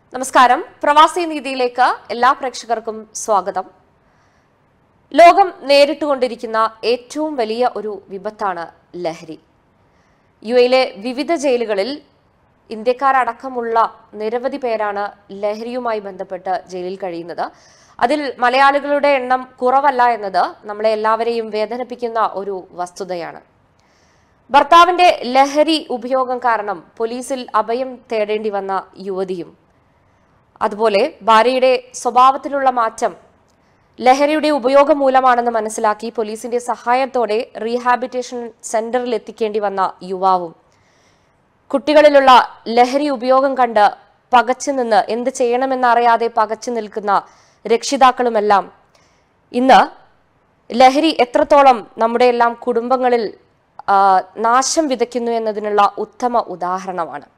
നമസ്കാരം പ്രവാസി നീതിയിലേക്ക് എല്ലാ പ്രേക്ഷകർക്കും സ്വാഗതം ലോകം നേരിട്ടുകൊണ്ടിരിക്കുന്ന ഏറ്റവും വലിയ ഒരു വിപത്താണ് ലഹരി യു എയിലെ വിവിധ ജയിലുകളിൽ ഇന്ത്യക്കാരടക്കമുള്ള നിരവധി പേരാണ് ലഹരിയുമായി ബന്ധപ്പെട്ട് ജയിലിൽ കഴിയുന്നത് അതിൽ മലയാളികളുടെ എണ്ണം കുറവല്ല എന്നത് നമ്മളെ എല്ലാവരെയും വേദനിപ്പിക്കുന്ന ഒരു വസ്തുതയാണ് ഭർത്താവിന്റെ ലഹരി ഉപയോഗം കാരണം പോലീസിൽ അഭയം തേടേണ്ടി വന്ന യുവതിയും അതുപോലെ ഭാര്യയുടെ സ്വഭാവത്തിലുള്ള മാറ്റം ലഹരിയുടെ ഉപയോഗം മൂലമാണെന്ന് മനസ്സിലാക്കി പോലീസിന്റെ സഹായത്തോടെ റീഹാബിറ്റേഷൻ സെന്ററിൽ എത്തിക്കേണ്ടി വന്ന യുവാവും കുട്ടികളിലുള്ള ലഹരി ഉപയോഗം കണ്ട് പകച്ചു നിന്ന് എന്ത് ചെയ്യണമെന്നറിയാതെ പകച്ചു നിൽക്കുന്ന രക്ഷിതാക്കളുമെല്ലാം ഇന്ന് ലഹരി എത്രത്തോളം നമ്മുടെ എല്ലാം കുടുംബങ്ങളിൽ ആ, നാശം വിതയ്ക്കുന്നു എന്നതിനുള്ള ഉത്തമ ഉദാഹരണമാണ്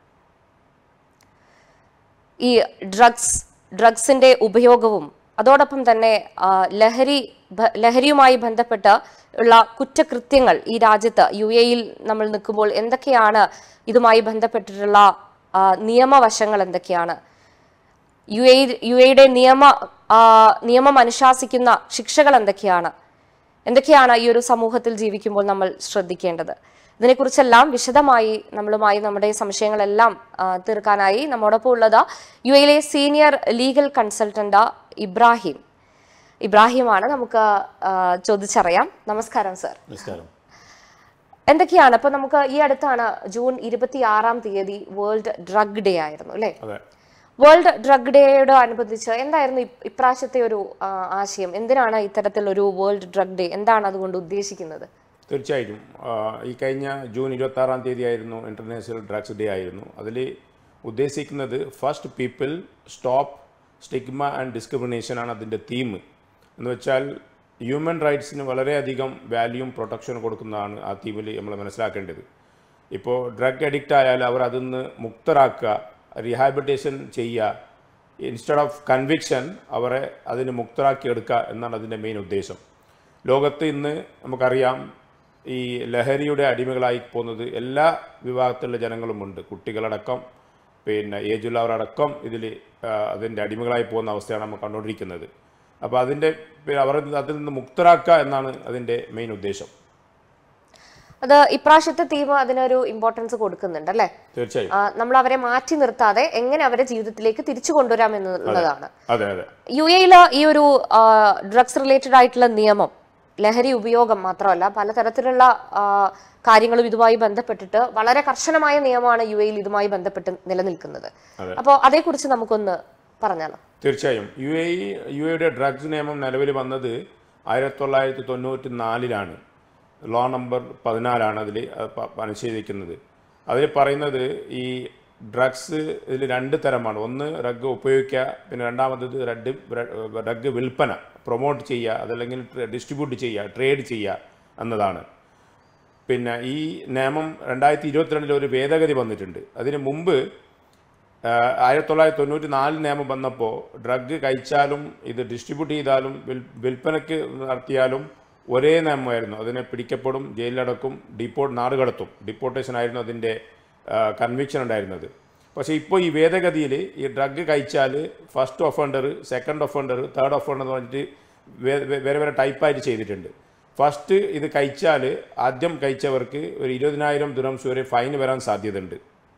ഈ ഡ്രഗ്സ് ഡ്രഗ്സിന്റെ ഉപയോഗവും അതോടൊപ്പം തന്നെ ആ, ലഹരി ഭ- ലഹരിയുമായി ബന്ധപ്പെട്ട് ഉള്ള കുറ്റകൃത്യങ്ങൾ ഈ രാജ്യത്ത് യു എയിൽ നമ്മൾ നിൽക്കുമ്പോൾ എന്തൊക്കെയാണ് ഇതുമായി ബന്ധപ്പെട്ടിട്ടുള്ള ആ, നിയമവശങ്ങൾ എന്തൊക്കെയാണ് യു എ യു എയുടെ നിയമ ആ, നിയമം അനുശാസിക്കുന്ന ശിക്ഷകൾ എന്തൊക്കെയാണ് എന്തൊക്കെയാണ് ഈ ഒരു സമൂഹത്തിൽ ജീവിക്കുമ്പോൾ നമ്മൾ ശ്രദ്ധിക്കേണ്ടത് ഇതിനെക്കുറിച്ചെല്ലാം വിശദമായി നമ്മളുമായി നമ്മുടെ സംശയങ്ങളെല്ലാം ആ, തീർക്കാനായി നമ്മോടൊപ്പം ഉള്ളത് യു എയിലെ സീനിയർ ലീഗൽ കൺസൾട്ടന്റ് ഇബ്രാഹിം ഇബ്രാഹിമാണ് നമുക്ക് ആ, ചോദിച്ചറിയാം നമസ്കാരം സർ നമസ്കാരം എന്തൊക്കെയാണ് ഇപ്പൊ നമുക്ക് ഈ അടുത്താണ് ജൂൺ ഇരുപത്തി ആറാം തീയതി വേൾഡ് ഡ്രഗ് ഡേ ആയിരുന്നു അല്ലേ അതെ വേൾഡ് ഡ്രഗ് ഡേയോട് അനുബന്ധിച്ച് എന്തായിരുന്നു ഇ- ഇപ്രാവശ്യത്തെ ഒരു ആ, ആശയം എന്തിനാണ് ഇത്തരത്തിലൊരു വേൾഡ് ഡ്രഗ് ഡേ എന്താണ് അതുകൊണ്ട് ഉദ്ദേശിക്കുന്നത് തീർച്ചയായിട്ടും ആ, ഈ കഴിഞ്ഞ ജൂൺ ഇരുപത്തി ആറാം തീയതി ആയിരുന്നു ഇന്റർനാഷണൽ ഡ്രഗ്സ് ഡേ ആയിരുന്നു അതിൽ ഉദ്ദേശിക്കുന്നത് first people stop stigma and discrimination ആണ് അതിൻ്റെ തീം എന്ന് വെച്ചാൽ ഹ്യൂമൻ റൈറ്റ്സിന് വളരെയധികം വാല്യൂം പ്രൊട്ടക്ഷനും കൊടുക്കുന്നതാണ് ആ തീമിൽ നമ്മൾ മനസ്സിലാക്കേണ്ടത് ഇപ്പോൾ ഡ്രഗ് അഡിക്റ്റ് ആയാൽ അവർ അതിൽ നിന്ന് മുക്തരാക്കുക റീഹാബിലിറ്റേഷൻ ചെയ്യുക ഇൻസ്റ്റഡ് ഓഫ് കൺവിക്ഷൻ അവരെ അതിന് മുക്തരാക്കി എടുക്കുക എന്നാണ് അതിൻ്റെ മെയിൻ ഉദ്ദേശം ലോകത്ത് ഇന്ന് നമുക്കറിയാം ഈ ലഹരിയുടെ അടിമകളായി പോകുന്നത് എല്ലാ വിഭാഗത്തിലുള്ള ജനങ്ങളുമുണ്ട് കുട്ടികളടക്കം പിന്നെ ഏജുള്ളവരടക്കം ഇതിൽ അതിൻ്റെ അടിമകളായി പോകുന്ന അവസ്ഥയാണ് നമ്മൾ കണ്ടുകൊണ്ടിരിക്കുന്നത് അപ്പോൾ അതിൻ്റെ പിന്നെ അവർ അതിൽ നിന്ന് മുക്തരാക്കുക എന്നാണ് അതിൻ്റെ മെയിൻ ഉദ്ദേശം അത് ഇപ്രാവശ്യത്തെ തീം അതിനൊരു ഇമ്പോർട്ടൻസ് കൊടുക്കുന്നുണ്ട് അല്ലേ തീർച്ചയായും നമ്മൾ അവരെ മാറ്റി നിർത്താതെ എങ്ങനെ അവരെ ജീവിതത്തിലേക്ക് തിരിച്ചു കൊണ്ടുവരാം എന്നുള്ളതാണ് അതെ അതെ യു എയില് ഈ ഒരു ഡ്രഗ്സ് റിലേറ്റഡ് ആയിട്ടുള്ള നിയമം ലഹരി ഉപയോഗം മാത്രമല്ല പലതരത്തിലുള്ള ആ, കാര്യങ്ങളും ഇതുമായി ബന്ധപ്പെട്ടിട്ട് വളരെ കർശനമായ നിയമമാണ് യു എയിൽ ഇതുമായി ബന്ധപ്പെട്ട് നിലനിൽക്കുന്നത് അതെ. അപ്പോൾ അതേക്കുറിച്ച് നമുക്കൊന്ന് പറഞ്ഞാലോ തീർച്ചയായും യു എ യു എയുടെ ഡ്രഗ്സ് നിയമം നിലവിൽ വന്നത് ആയിരത്തി തൊള്ളായിരത്തി തൊണ്ണൂറ്റി നാലിലാണ് ലോ നമ്പർ പതിനാലാണ് അതിൽ അനുച്ഛേദിക്കുന്നത് അതിൽ പറയുന്നത് ഈ ഡ്രഗ്സ് ഇതിൽ രണ്ട് തരമാണ് ഒന്ന് ഡ്രഗ് ഉപയോഗിക്കുക പിന്നെ രണ്ടാമത്തത് റഡ് ഡ്രഗ് വിൽപ്പന പ്രൊമോട്ട് ചെയ്യുക അതല്ലെങ്കിൽ ഡിസ്ട്രിബ്യൂട്ട് ചെയ്യുക ട്രേഡ് ചെയ്യുക എന്നതാണ് പിന്നെ ഈ നിയമം രണ്ടായിരത്തി ഇരുപത്തിരണ്ടിൽ ഒരു ഭേദഗതി വന്നിട്ടുണ്ട് അതിന് മുമ്പ് ആഹ് ആയിരത്തി തൊള്ളായിരത്തി തൊണ്ണൂറ്റി നാല് നിയമം വന്നപ്പോൾ ഡ്രഗ് കഴിച്ചാലും ഇത് ഡിസ്ട്രിബ്യൂട്ട് ചെയ്താലും വിൽ വിൽപ്പനയ്ക്ക് നടത്തിയാലും ഒരേ നിയമമായിരുന്നു അതിനെ പിടിക്കപ്പെടും ജയിലിലടക്കും ഡിപ്പോർട്ട് നാട് കടത്തും ഡിപ്പോർട്ടേഷൻ ആയിരുന്നു അതിൻ്റെ കൺവിക്ഷൻ ഉണ്ടായിരുന്നത് പക്ഷേ ഇപ്പോൾ ഈ ഭേദഗതിയിൽ ഈ ഡ്രഗ് കഴിച്ചാൽ first offender second offender third offender എന്ന് പറഞ്ഞിട്ട് വേ- വേ- വേറെ വേറെ ടൈപ്പായിട്ട് ചെയ്തിട്ടുണ്ട് ഫസ്റ്റ് ഇത് കഴിച്ചാൽ ആദ്യം കഴിച്ചവർക്ക് ഒരു ഇരുപതിനായിരം ദുരംസ് വരെ ഫൈൻ വരാൻ സാധ്യതയുണ്ട്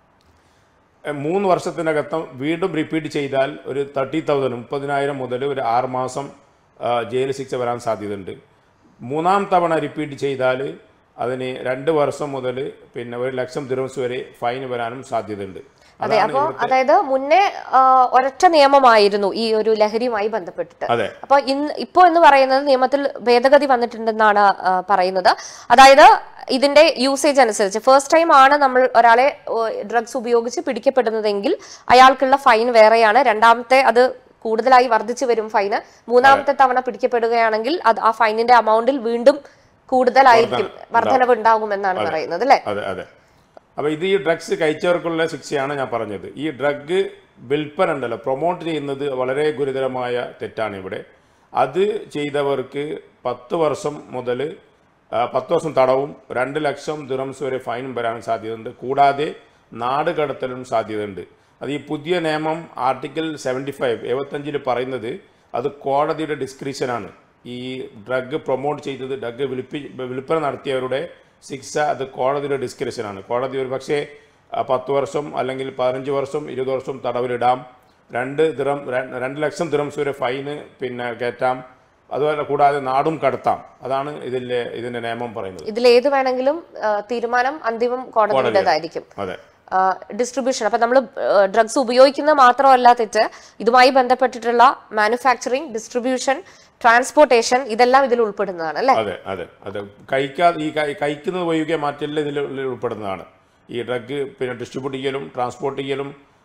എ, മൂന്ന് വർഷത്തിനകത്തും വീണ്ടും റിപ്പീറ്റ് ചെയ്താൽ ഒരു തേർട്ടി തൗസൻഡ് മുപ്പതിനായിരം മുതൽ ഒരു ആറ് മാസം ആ, ജയിൽ ശിക്ഷ വരാൻ സാധ്യതയുണ്ട് മൂന്നാം തവണ റിപ്പീറ്റ് ചെയ്താൽ അതിന് രണ്ട് വർഷം മുതൽ പിന്നെ ഒരു ലക്ഷം ദിറംസ് വരെ ഫൈൻ വരാനും സാധ്യതയുണ്ട് അതെ അതാണ് അപ്പോ ഇവിടുത്തെ അതായത് മുന്നേ ആ, ഒരൊറ്റ നിയമമായിരുന്നു ഈ ഒരു ലഹരിയുമായി ബന്ധപ്പെട്ടിട്ട് അതെ അപ്പൊ ഇന്ന് ഇപ്പോ എന്ന് പറയുന്നത് നിയമത്തിൽ ഭേദഗതി വന്നിട്ടുണ്ടെന്നാണ് ആ, പറയുന്നത് അതായത് ഇതിന്റെ യൂസേജ് അനുസരിച്ച് ഫസ്റ്റ് ടൈം ആണ് നമ്മൾ ഒരാളെ ഡ്രഗ്സ് ഉപയോഗിച്ച് പിടിക്കപ്പെടുന്നതെങ്കിൽ അയാൾക്കുള്ള ഫൈൻ വേറെയാണ് രണ്ടാമത്തെ അത് കൂടുതലായി വർദ്ധിച്ചു വരും ഫൈന് മൂന്നാമത്തെ തവണ പിടിക്കപ്പെടുകയാണെങ്കിൽ അത് ആ ഫൈനിന്റെ അമൗണ്ടിൽ വീണ്ടും കൂടുതലായിരിക്കും വർധനവ് ഉണ്ടാകുമെന്നാണ് പറയുന്നത് അല്ലെ അതെ അതെ അപ്പോൾ ഇത് ഈ ഡ്രഗ്സ് കഴിച്ചവർക്കുള്ള ശിക്ഷയാണ് ഞാൻ പറഞ്ഞത് ഈ ഡ്രഗ് വിൽപ്പന ഉണ്ടല്ലോ പ്രൊമോട്ട് ചെയ്യുന്നത് വളരെ ഗുരുതരമായ തെറ്റാണ് ഇവിടെ അത് ചെയ്തവർക്ക് പത്ത് വർഷം മുതൽ പത്ത് വർഷം തടവും രണ്ട് ലക്ഷം ദിറംസ് വരെ ഫൈനും വരാൻ സാധ്യതയുണ്ട് കൂടാതെ നാട് കടത്തലും സാധ്യതയുണ്ട് അത് ഈ പുതിയ നിയമം ആർട്ടിക്കിൾ സെവൻറ്റി ഫൈവ് എഴുപത്തഞ്ചിൽ പറയുന്നത് അത് കോടതിയുടെ ഡിസ്ക്രിപ്ഷനാണ് ഈ ഡ്രഗ് പ്രൊമോട്ട് ചെയ്തത് ഡ്രഗ് വിൽപ്പി വിൽപ്പന നടത്തിയവരുടെ ശിക്ഷ അത് കോടതിയുടെ ഡിസ്ക്രിപ്ഷനാണ് കോടതി ഒരു പക്ഷേ ആ, പത്ത് വർഷം അല്ലെങ്കിൽ പതിനഞ്ച് വർഷം ഇരുപത് വർഷം തടവിലിടാം രണ്ട് ദിറം ര- രണ്ട് ലക്ഷം ദിറംസ് വരെ ഫൈന് പിന്നെ കയറ്റാം അതുപോലെ കൂടാതെ നാടും കടത്താം അതാണ് ഇതിൻ്റെ ഇതിൻ്റെ നിയമം പറയുന്നത് ഇതിൽ ഏത് വേണമെങ്കിലും ആ, തീരുമാനം അന്തിമം കോടതിയുടേതായിരിക്കും അതെ ഡിസ്ട്രിബ്യൂഷൻ അപ്പൊ നമ്മൾ ഡ്രഗ്സ് ഉപയോഗിക്കുന്നത് മാത്രമല്ല തെറ്റ് ഇതുമായി ബന്ധപ്പെട്ടിട്ടുള്ള മാനുഫാക്ചറിങ് ഡിസ്ട്രിബ്യൂഷൻ ട്രാൻസ്പോർട്ടേഷൻ ഇതെല്ലാം ഇതിൽ ഉൾപ്പെടുന്നതാണ് അല്ലെ അതെ അതെ അതെ കഴിക്കാതെ ഈ കഴി- കഴിക്കുന്നത് ഒഴികെ മറ്റെല്ലാം ഇതിൽ ഉള്ളിൽ ഉൾപ്പെടുന്നതാണ് ഈ ഡ്രഗ് പിന്നെ ഡിസ്ട്രിബ്യൂട്ട് ചെയ്യലും ട്രാൻസ്പോർട്ട് ചെയ്യലും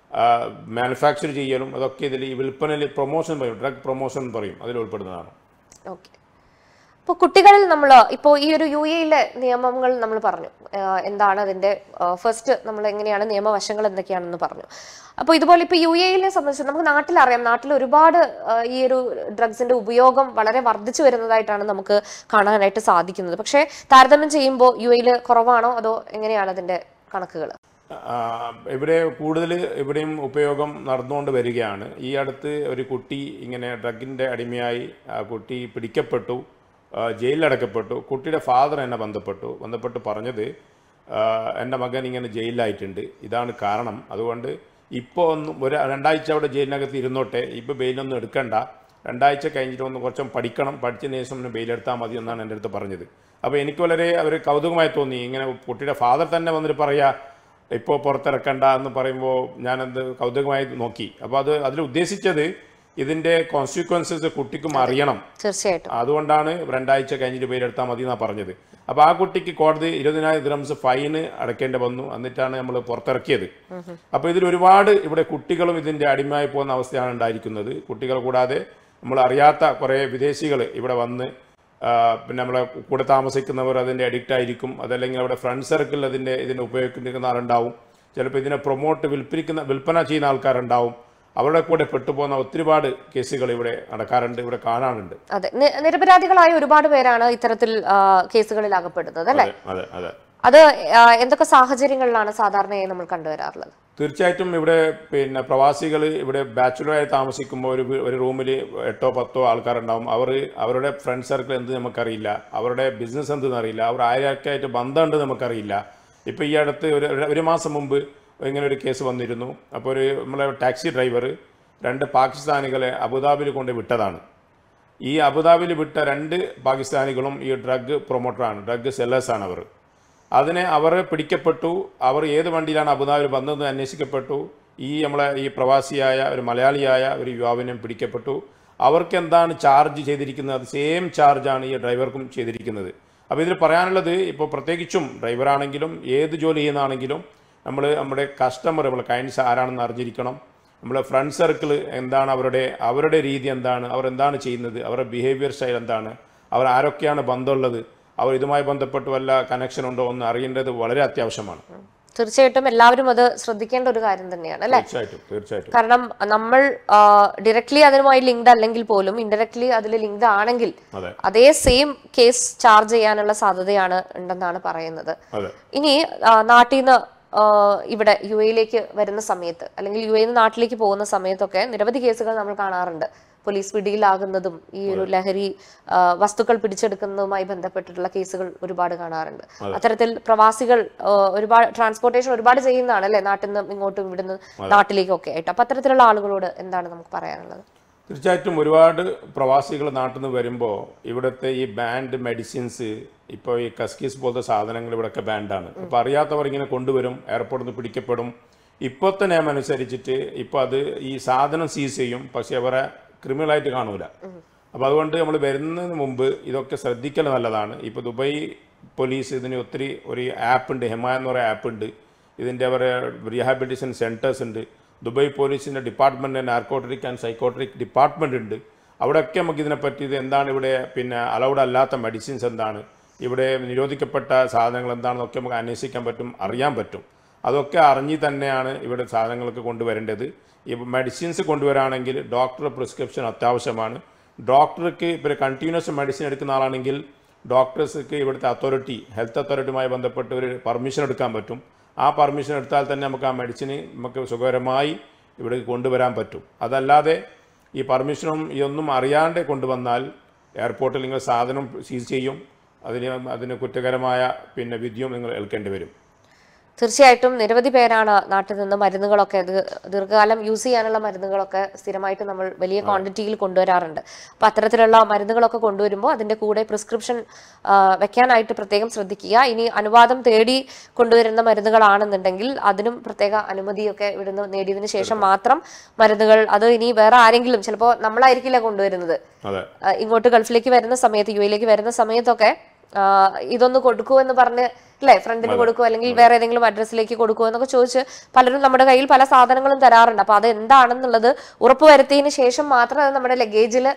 മാനുഫാക്ചർ ചെയ്യലും അതൊക്കെ ഇതിൽ ഈ വിൽപ്പനയിൽ പ്രൊമോഷൻ പറയും ഡ്രഗ് പ്രൊമോഷൻ എന്ന് പറയും അതിൽ ഉൾപ്പെടുന്നതാണ് ഓക്കെ ഇപ്പോൾ കുട്ടികളിൽ നമ്മൾ ഇപ്പോൾ ഈ ഒരു യു എയിലെ നിയമങ്ങൾ നമ്മൾ പറഞ്ഞു ആഹ് എന്താണ് അതിന്റെ ഫസ്റ്റ് നമ്മൾ എങ്ങനെയാണ് നിയമവശങ്ങൾ എന്തൊക്കെയാണെന്ന് പറഞ്ഞു അപ്പോൾ ഇതുപോലെ ഇപ്പോൾ യു എയിലെ സംബന്ധിച്ച് നമുക്ക് നാട്ടിലറിയാം നാട്ടിൽ ഒരുപാട് ആഹ് ഈ ഒരു ഡ്രഗ്സിന്റെ ഉപയോഗം വളരെ വർദ്ധിച്ചു വരുന്നതായിട്ടാണ് നമുക്ക് കാണാനായിട്ട് സാധിക്കുന്നത് പക്ഷേ താരതമ്യം ചെയ്യുമ്പോൾ യു എയിൽ കുറവാണോ അതോ എങ്ങനെയാണ് അതിന്റെ കണക്കുകൾ ആ, ഇവിടെ കൂടുതൽ ഇവിടെയും ഉപയോഗം നടന്നുകൊണ്ട് വരികയാണ് ഈ അടുത്ത് ഒരു കുട്ടി ഇങ്ങനെ ഡ്രഗിൻ്റെ അടിമയായി ആ കുട്ടി പിടിക്കപ്പെട്ടു ആ, ജയിലിലടക്കപ്പെട്ടു കുട്ടിയുടെ ഫാദർ എന്നെ ബന്ധപ്പെട്ടു ബന്ധപ്പെട്ട് പറഞ്ഞത് ആ, എൻ്റെ മകൻ ഇങ്ങനെ ജയിലിലായിട്ടുണ്ട് ഇതാണ് കാരണം അതുകൊണ്ട് ഇപ്പോൾ ഒന്ന് ഒരു രണ്ടാഴ്ച അവിടെ ജയിലിനകത്ത് ഇരുന്നോട്ടെ ഇപ്പോൾ ബെയിലൊന്നും എടുക്കണ്ട രണ്ടാഴ്ച കഴിഞ്ഞിട്ട് ഒന്ന് കുറച്ചും പഠിക്കണം പഠിച്ചതിന് ശേഷം ഒന്ന് ബെയിലെടുത്താൽ മതി എന്നാണ് എൻ്റെ അടുത്ത് പറഞ്ഞത് അപ്പോൾ എനിക്ക് വളരെ ഒരു കൗതുകമായി തോന്നി ഇങ്ങനെ കുട്ടിയുടെ ഫാദർ തന്നെ വന്നിട്ട് പറയാ ഇപ്പോൾ പുറത്തിറക്കണ്ട എന്ന് പറയുമ്പോൾ ഞാനത് കൗതുകമായി നോക്കി അപ്പോൾ അത് അതിൽ ഉദ്ദേശിച്ചത് ഇതിൻ്റെ കോൺസിക്വൻസസ് കുട്ടിക്കും അറിയണം തീർച്ചയായിട്ടും അതുകൊണ്ടാണ് രണ്ടാഴ്ച കഴിഞ്ഞിട്ട് പേരെടുത്താൽ മതി എന്നാണ് പറഞ്ഞത് അപ്പോൾ ആ കുട്ടിക്ക് കോടതി ഇരുപതിനായിരം ദിറംസ് ഫൈന് അടയ്ക്കേണ്ടി വന്നു എന്നിട്ടാണ് നമ്മൾ പുറത്തിറക്കിയത് അപ്പോൾ ഇതിൽ ഒരുപാട് ഇവിടെ കുട്ടികളും ഇതിൻ്റെ അടിമയായി പോകുന്ന അവസ്ഥയാണ് ഉണ്ടായിരിക്കുന്നത് കുട്ടികൾ കൂടാതെ നമ്മൾ അറിയാത്ത കുറേ വിദേശികൾ ഇവിടെ വന്ന് ആ, പിന്നെ നമ്മളെ കൂടെ താമസിക്കുന്നവർ അതിൻ്റെ അഡിക്റ്റ് ആയിരിക്കും അതല്ലെങ്കിൽ അവിടെ ഫ്രണ്ട് സർക്കിളിൽ അതിൻ്റെ ഇതിനെ ഉപയോഗിക്കുന്ന ആളുണ്ടാവും ചിലപ്പോൾ ഇതിനെ പ്രൊമോട്ട് വിൽപ്പിക്കുന്ന വിൽപ്പന ചെയ്യുന്ന ആൾക്കാരുണ്ടാവും അവരുടെ കൂടെ പെട്ടുപോകുന്ന ഒത്തിരിപാട് കേസുകൾ ഇവിടെ നടക്കാറുണ്ട് ഇവിടെ കാണാറുണ്ട് അതെ നി- നിരപരാധികളായ ഒരുപാട് പേരാണ് ഇത്തരത്തിൽ ആ, കേസുകളിൽ അകപ്പെടുന്നത് അല്ലെ അതെ അതെ അതെ അത് ആ, എന്തൊക്കെ സാഹചര്യങ്ങളിലാണ് സാധാരണയായി നമ്മൾ കണ്ടുവരാറുള്ളത് തീർച്ചയായിട്ടും ഇവിടെ പിന്നെ പ്രവാസികൾ ഇവിടെ ബാച്ചുലറായി താമസിക്കുമ്പോൾ ഒരു വീ- ഒരു റൂമിൽ എട്ടോ പത്തോ ആൾക്കാരുണ്ടാവും അവർ അവരുടെ ഫ്രണ്ട് സർക്കിൾ എന്ത് നമുക്കറിയില്ല അവരുടെ ബിസിനസ് എന്തെന്ന് അറിയില്ല അവർ ആരൊക്കെയായിട്ട് ബന്ധമുണ്ട് നമുക്കറിയില്ല ഇപ്പോൾ ഈ അടുത്ത് ഒരു ഒരു- ഒരു മാസം മുമ്പ് ഇങ്ങനെ ഒരു കേസ് വന്നിരുന്നു അപ്പോൾ ഒരു നമ്മളെ ടാക്സി ഡ്രൈവർ രണ്ട് പാകിസ്ഥാനികളെ അബുദാബിയിൽ കൊണ്ട് വിട്ടതാണ് ഈ അബുദാബിയിൽ വിട്ട രണ്ട് പാകിസ്ഥാനികളും ഈ ഡ്രഗ് പ്രൊമോട്ടറാണ് ഡ്രഗ് സെല്ലേഴ്സാണ് അവർ അതിനെ അവർ പിടിക്കപ്പെട്ടു അവർ ഏത് വണ്ടിയിലാണ് അബുദാബിയിൽ വന്നതെന്ന് അന്വേഷിക്കപ്പെട്ടു ഈ നമ്മളെ ഈ പ്രവാസിയായ ഒരു മലയാളിയായ ഒരു യുവാവിനും പിടിക്കപ്പെട്ടു അവർക്ക് എന്താണ് ചാർജ് ചെയ്തിരിക്കുന്നത് അത് സെയിം ചാർജാണ് ഈ ഡ്രൈവർക്കും ചെയ്തിരിക്കുന്നത് അപ്പോൾ ഇതിൽ പറയാനുള്ളത് ഇപ്പോൾ പ്രത്യേകിച്ചും ഡ്രൈവറാണെങ്കിലും ഏത് ജോലി ചെയ്യുന്നതാണെങ്കിലും നമ്മൾ നമ്മുടെ കസ്റ്റമർ നമ്മൾ ക്ലയൻസ് ആരാണെന്ന് അറിഞ്ഞിരിക്കണം നമ്മളെ ഫ്രണ്ട് സർക്കിൾ എന്താണ് അവരുടെ അവരുടെ രീതി എന്താണ് അവർ എന്താണ് ചെയ്യുന്നത് അവരുടെ ബിഹേവിയർ സ്റ്റൈൽ എന്താണ് അവർ ആരൊക്കെയാണ് ബന്ധമുള്ളത് അവർ ഇതുമായി ബന്ധപ്പെട്ട് വല്ല കണക്ഷൻ ഉണ്ടോ എന്ന് അറിയേണ്ടത് വളരെ അത്യാവശ്യമാണ് തീർച്ചയായിട്ടും എല്ലാവരും അത് ശ്രദ്ധിക്കേണ്ട ഒരു കാര്യം തന്നെയാണ് അല്ലെ തീർച്ചയായിട്ടും തീർച്ചയായിട്ടും കാരണം നമ്മൾ ഡയറക്ട്ലി അതുമായി ലിങ്ക്ഡ് അല്ലെങ്കിൽ പോലും ഇൻഡയറക്ട്ലി അതിൽ ലിങ്ക്ഡ് ആണെങ്കിൽ അതെ അതേ സെയിം കേസ് ചാർജ് ചെയ്യാനുള്ള സാധ്യതയാണ് ഉണ്ടെന്നാണ് പറയുന്നത് അതെ ഇനി ആ, നാട്ടിൽ നിന്ന് ആ, ഇവിടെ യു എയിലേക്ക് വരുന്ന സമയത്ത് അല്ലെങ്കിൽ യു എയിൽ നിന്ന് നാട്ടിലേക്ക് പോകുന്ന സമയത്തൊക്കെ നിരവധി കേസുകൾ നമ്മൾ കാണാറുണ്ട് പോലീസ് പിടിയിലാകുന്നതും ഈ ഒരു ലഹരി ആ, വസ്തുക്കൾ പിടിച്ചെടുക്കുന്നതുമായി ബന്ധപ്പെട്ടിട്ടുള്ള കേസുകൾ ഒരുപാട് കാണാറുണ്ട് അത്തരത്തിൽ പ്രവാസികൾ ആ, ഒരുപാട് ട്രാൻസ്പോർട്ടേഷൻ ഒരുപാട് ചെയ്യുന്നതാണ് അല്ലെ നാട്ടിൽ നിന്ന് ഇങ്ങോട്ടും ഇവിടുന്ന് നാട്ടിലേക്കൊക്കെ ആയിട്ട് അപ്പൊ അത്തരത്തിലുള്ള ആളുകളോട് എന്താണ് നമുക്ക് പറയാനുള്ളത് തീർച്ചയായിട്ടും ഒരുപാട് പ്രവാസികൾ നാട്ടിൽ നിന്ന് വരുമ്പോൾ ഇവിടുത്തെ ഈ ബാൻഡ് മെഡിസിൻസ് ഇപ്പോൾ ഈ കസ്കീസ് പോലത്തെ സാധനങ്ങൾ ഇവിടെയൊക്കെ ബാൻഡാണ് അപ്പോൾ അറിയാത്തവർ ഇങ്ങനെ കൊണ്ടുവരും എയർപോർട്ടിൽ നിന്ന് പിടിക്കപ്പെടും ഇപ്പോഴത്തെ നിയമം അനുസരിച്ചിട്ട് ഇപ്പോൾ അത് ഈ സാധനം സീസ് ചെയ്യും പക്ഷേ അവരെ ക്രിമിനലായിട്ട് കാണൂല അപ്പോൾ അതുകൊണ്ട് നമ്മൾ വരുന്നതിന് മുമ്പ് ഇതൊക്കെ ശ്രദ്ധിക്കൽ നല്ലതാണ് ഇപ്പോൾ ദുബായ് പോലീസ് ഇതിന് ഒത്തിരി ഒരു ആപ്പ് ഉണ്ട് ഹെമ എന്ന് പറയുന്ന ആപ്പ് ഉണ്ട് ഇതിൻ്റെ അവരെ റീഹാബിലിറ്റേഷൻ സെൻറ്റേഴ്സ് ഉണ്ട് ദുബായ് പോലീസിൻ്റെ department narcotic and psychotropic department ഉണ്ട് അവിടെയൊക്കെ നമുക്ക് ഇതിനെപ്പറ്റി ഇത് എന്താണ് ഇവിടെ പിന്നെ അലൗഡ് അല്ലാത്ത മെഡിസിൻസ് എന്താണ് ഇവിടെ നിരോധിക്കപ്പെട്ട സാധനങ്ങൾ എന്താണെന്നൊക്കെ നമുക്ക് അന്വേഷിക്കാൻ പറ്റും അറിയാൻ പറ്റും അതൊക്കെ അറിഞ്ഞ് തന്നെയാണ് ഇവിടെ സാധനങ്ങൾക്ക് കൊണ്ടുവരേണ്ടത് ഈ മെഡിസിൻസ് കൊണ്ടുവരാണെങ്കിൽ ഡോക്ടർ പ്രിസ്ക്രിപ്ഷൻ അത്യാവശ്യമാണ് ഡോക്ടർക്ക് ഇപ്പോൾ കണ്ടിന്യൂസ് മെഡിസിൻ എടുക്കുന്ന ആളാണെങ്കിൽ ഡോക്ടേഴ്സ്ക്ക് ഇവിടുത്തെ അതോറിറ്റി ഹെൽത്ത് അതോറിറ്റിയുമായി ബന്ധപ്പെട്ട് ഒരു പെർമിഷൻ എടുക്കാൻ പറ്റും ആ പെർമിഷൻ എടുത്താൽ തന്നെ നമുക്ക് ആ മെഡിസിന് നമുക്ക് സുഖകരമായി ഇവിടെ കൊണ്ടുവരാൻ പറ്റും അതല്ലാതെ ഈ പെർമിഷനും ഇതൊന്നും അറിയാണ്ട് കൊണ്ടുവന്നാൽ എയർപോർട്ടിൽ നിങ്ങൾ സാധനം സീസ് ചെയ്യും അതിന് അതിന് കുറ്റകരമായ പിന്നെ വിധിയും നിങ്ങൾ ഏൽക്കേണ്ടി വരും തീർച്ചയായിട്ടും നിരവധി പേരാണ് നാട്ടിൽ നിന്ന് മരുന്നുകളൊക്കെ ദീ- ദീർഘകാലം യൂസ് ചെയ്യാനുള്ള മരുന്നുകളൊക്കെ സ്ഥിരമായിട്ട് നമ്മൾ വലിയ ക്വാണ്ടിറ്റിയിൽ കൊണ്ടുവരാറുണ്ട് അപ്പോൾ അത്തരത്തിലുള്ള മരുന്നുകളൊക്കെ കൊണ്ടുവരുമ്പോൾ അതിൻ്റെ കൂടെ പ്രിസ്ക്രിപ്ഷൻ വെക്കാനായിട്ട് പ്രത്യേകം ശ്രദ്ധിക്കുക ഇനി അനുവാദം തേടി കൊണ്ടുവരുന്ന മരുന്നുകളാണെന്നുണ്ടെങ്കിൽ അതിനും പ്രത്യേക അനുമതിയൊക്കെ ഇവിടുന്ന് നേടിയതിനു ശേഷം മാത്രം മരുന്നുകൾ അത് ഇനി വേറെ ആരെങ്കിലും ചിലപ്പോൾ നമ്മളായിരിക്കില്ല കൊണ്ടുവരുന്നത് അതെ ആ, ഇങ്ങോട്ട് ഗൾഫിലേക്ക് വരുന്ന സമയത്ത് യു എയിലേക്ക് വരുന്ന സമയത്തൊക്കെ ആ, ഇതൊന്ന് കൊടുക്കൂ എന്ന് പറഞ്ഞ് അല്ലേ ഫ്രണ്ടിന് കൊടുക്കൂ അല്ലെങ്കിൽ വേറെ ഏതെങ്കിലും അഡ്രസ്സിലേക്ക് കൊടുക്കൂ എന്നൊക്കെ ചോദിച്ച് പലരും നമ്മുടെ കയ്യിൽ പല സാധനങ്ങളും തരാറുണ്ട് അപ്പൊ അത് എന്താണെന്നുള്ളത് ഉറപ്പുവരുത്തിയതിന് ശേഷം മാത്രം അത് നമ്മുടെ ലഗേജിൽ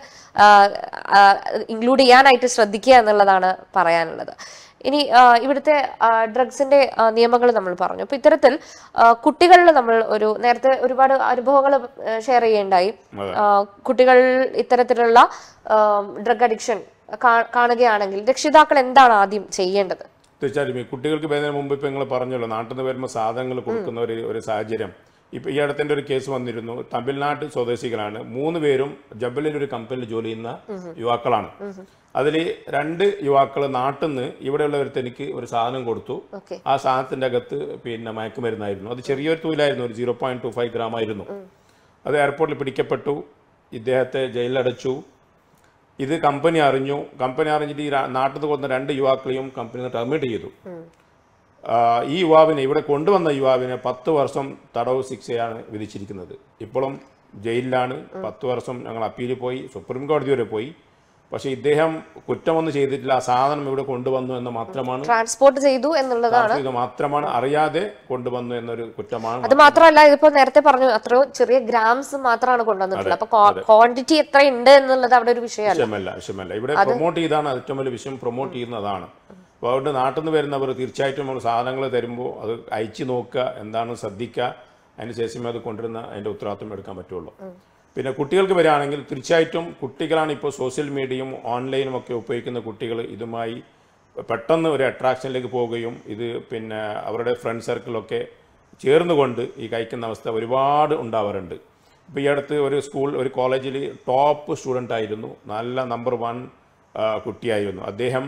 ഇൻക്ലൂഡ് ചെയ്യാനായിട്ട് ശ്രദ്ധിക്കുക എന്നുള്ളതാണ് പറയാനുള്ളത് ഇനി ആ, ഇവിടുത്തെ ഡ്രഗ്സിന്റെ നിയമങ്ങൾ നമ്മൾ പറഞ്ഞു അപ്പൊ ഇത്തരത്തിൽ കുട്ടികളിൽ നമ്മൾ ഒരു നേരത്തെ ഒരുപാട് അനുഭവങ്ങൾ ഷെയർ ചെയ്യേണ്ടായി ആ, കുട്ടികൾ ഇത്തരത്തിലുള്ള ഡ്രഗ് അഡിക്ഷൻ കാണുകയാണെങ്കിൽ രക്ഷിതാക്കൾ എന്താണ് ആദ്യം ചെയ്യേണ്ടത് തീർച്ചയായിട്ടും ഈ കുട്ടികൾക്ക് വരുന്നതിന് മുമ്പ് ഇപ്പം നിങ്ങൾ പറഞ്ഞല്ലോ നാട്ടിൽ നിന്ന് വരുമ്പോൾ സാധനങ്ങൾ കൊടുക്കുന്ന ഒരു ഒരു സാഹചര്യം ഇപ്പം ഈ അടുത്തിൻ്റെ ഒരു കേസ് വന്നിരുന്നു തമിഴ്നാട് സ്വദേശികളാണ് മൂന്ന് പേരും ജബലിൽ ഒരു കമ്പനിയിൽ ജോലി ചെയ്യുന്ന യുവാക്കളാണ് അതിൽ രണ്ട് യുവാക്കൾ നാട്ടിൽ നിന്ന് ഇവിടെയുള്ളവർക്ക് എനിക്ക് ഒരു സാധനം കൊടുത്തു ഓക്കെ ആ സാധനത്തിൻ്റെ അകത്ത് പിന്നെ മയക്കുമരുന്നായിരുന്നു അത് ചെറിയൊരു തൂലായിരുന്നു ഒരു zero point two five gram ആയിരുന്നു അത് എയർപോർട്ടിൽ പിടിക്കപ്പെട്ടു ഇദ്ദേഹത്തെ ജയിലിലടച്ചു ഇത് കമ്പനി അറിഞ്ഞു കമ്പനി അറിഞ്ഞിട്ട് ഈ ര- നാട്ടിൽ നിന്ന് കൊന്ന രണ്ട് യുവാക്കളെയും കമ്പനി ടെർമിനേറ്റ് ചെയ്തു ആ, ഈ യുവാവിനെ ഇവിടെ കൊണ്ടുവന്ന യുവാവിനെ പത്ത് വർഷം തടവ് ശിക്ഷയാണ് വിധിച്ചിരിക്കുന്നത് ഇപ്പോഴും ജയിലിലാണ് പത്ത് വർഷം ഞങ്ങൾ അപ്പീലിൽ പോയി സുപ്രീം കോടതി വരെ പോയി പക്ഷേ ഇദ്ദേഹം കുറ്റമൊന്നും ചെയ്തിട്ടില്ല ആ സാധനം ഇവിടെ കൊണ്ടുവന്നു എന്ന് മാത്രമാണ് ട്രാൻസ്പോർട്ട് ചെയ്തു എന്നുള്ളതാണ് ഇത് മാത്രമാണ് അറിയാതെ കൊണ്ടുവന്നു എന്നൊരു കുറ്റമാണ് അത് മാത്രമല്ല ഇതിപ്പോ നേരത്തെ പറഞ്ഞു അത്രയോ ചെറിയ ഗ്രാംസ് മാത്രമാണ് കൊണ്ടുവന്നിട്ടുള്ളത് അപ്പൊ ക്വാണ്ടിറ്റി എത്ര ഉണ്ട് എന്നുള്ളത് അവിടെ ഒരു വിഷയമല്ല വിഷയമല്ല വിഷയമല്ല ഇവിടെ പ്രൊമോട്ട് ചെയ്താണ് ഏറ്റവും വലിയ വിഷയം പ്രൊമോട്ട് ചെയ്യുന്നതാണ് അപ്പോൾ അതുകൊണ്ട് നാട്ടിൽ നിന്ന് വരുന്നവർ തീർച്ചയായിട്ടും നമ്മൾ സാധനങ്ങൾ തരുമ്പോൾ അത് അയച്ചു നോക്കുക എന്താണ് ശ്രദ്ധിക്കുക അതിന് ശേഷമേ അത് കൊണ്ടുവരുന്ന അതിൻ്റെ ഉത്തരവാദിത്വം എടുക്കാൻ പറ്റുള്ളൂ പിന്നെ കുട്ടികൾക്ക് വരികയാണെങ്കിൽ തീർച്ചയായിട്ടും കുട്ടികളാണ് ഇപ്പോൾ സോഷ്യൽ മീഡിയയും ഓൺലൈനും ഒക്കെ ഉപയോഗിക്കുന്ന കുട്ടികൾ ഇതുമായി പെട്ടെന്ന് ഒരു അട്രാക്ഷനിലേക്ക് പോവുകയും ഇത് പിന്നെ അവരുടെ ഫ്രണ്ട് സർക്കിളൊക്കെ ചേർന്നുകൊണ്ട് ഈ കഴിക്കുന്ന അവസ്ഥ ഒരുപാട് ഉണ്ടാവാറുണ്ട് ഇപ്പോൾ ഈ അടുത്ത് ഒരു സ്കൂൾ ഒരു കോളേജിൽ ടോപ്പ് സ്റ്റുഡൻ്റ് ആയിരുന്നു നല്ല നമ്പർ വൺ കുട്ടിയായിരുന്നു അദ്ദേഹം